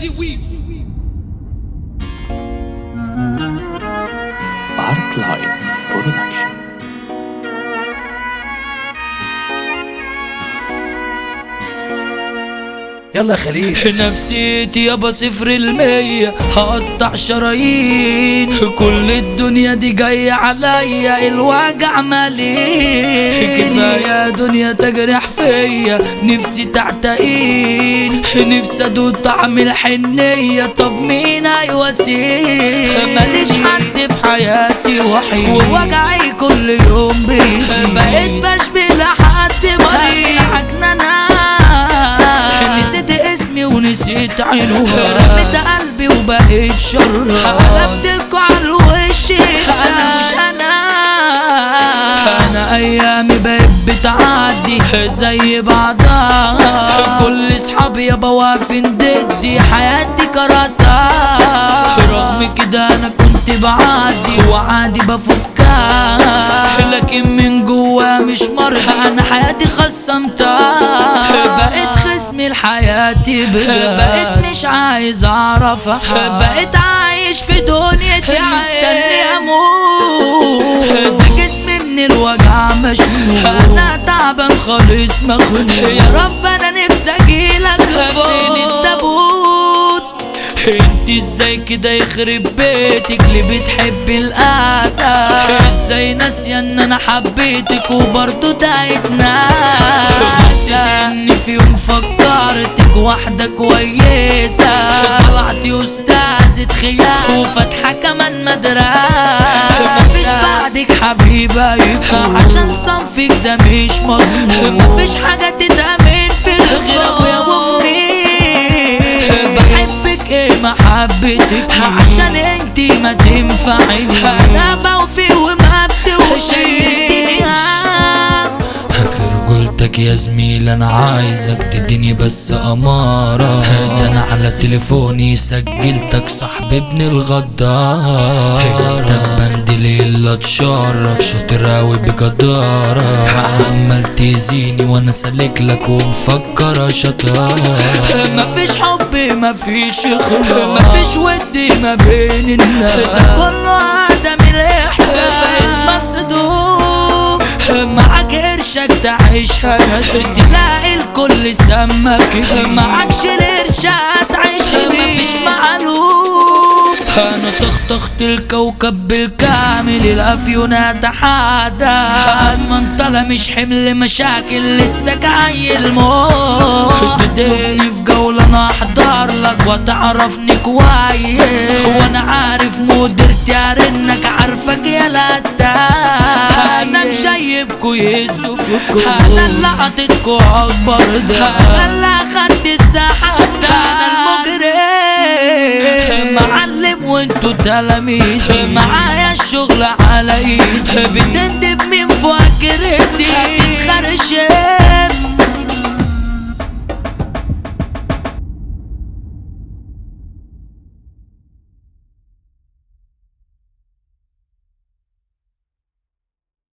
Eddie Weaves ارت لاين برودكشن يلا يا خليل نفسيتي يابا صفر المية هقطع شرايين كل الدنيا دي جاية عليا الوجع مالين كفاية دنيا تجرح فيا نفسي تعتقين نفسي ادوق طعم الحنية طب مين هيواسيني ماليش حد في حياتي وحيد ووجعي كل يوم بيزيد بقيت بشبه لحد مريض عجنانة نسيت اسمي ونسيت عينوها رميت قلبي وبقيت شر قلبت لكوا على الوش انا مش انا انا ايامي بقت بتعدي زي بعضها كل اصحابي يابا واقفين ضدي حياتي كرهتها رغم كده انا كنت بعدي وعادي بفكها لكن من جوا مش مرضي انا حياتي خصمتها بقيت خصمي لحياتي بجد بقيت مش عايز اعرفها بقيت عايش في دنيتي مستني اموت ده جسمي من الوجع مشلول انا تعبان خالص مخنوق يا رب انا نفسي اجيلك فين التابوت انت ازاي كده يخرب بيتك اللي بتحب الاسى ازاي ناسية ان انا حبيتك وبرضه دايت ناسى اني في يوم فكرتك واحدة كويسة طلعتي استاذة خيال وفاتحة كمان مدرسة مفيش بعدك حبيبة يكون عشان صنفك ده مش مضمون مفيش حاجة تتأمن في الغياب يا امي بحبك ايه محبتك عشان انتي ما تنفعي انا بوفي وما بتوحشيني في رجولتك يا زميل انا عايزك تديني بس امارة ده انا على تليفوني سجلتك صاحب ابن الغدار انت في بند ليلة تشرف شاطر اوي بجدارة عمال تأذيني وانا سالك لك ومفكر شطارة مفيش حب مفيش خلاص مفيش ود ما بين الناس ده كله عدم الاحساس مصدوم معاك قرشك تعيشها ناس تلاقي الكل سمك معاكش القرش هتعيش مفيش معلوم انا تختخت الكوكب بالكامل الافيون اتحدى المنطلة مش حمل مشاكل لسه جاي الموت تديني في جولة انا احضر لك وتعرفني كويس وانا عارف مديرتي ارنك عارفك يا لتا انا مشيبكوا يسوفكوا انا اللي حطيتكوا اكبر ده انا اللي اخدت الساحة ده انا المجرم معلم وانتوا تلاميذي معايا الشغل على ايزي بتندب مين فوق كرسي هتتخرشم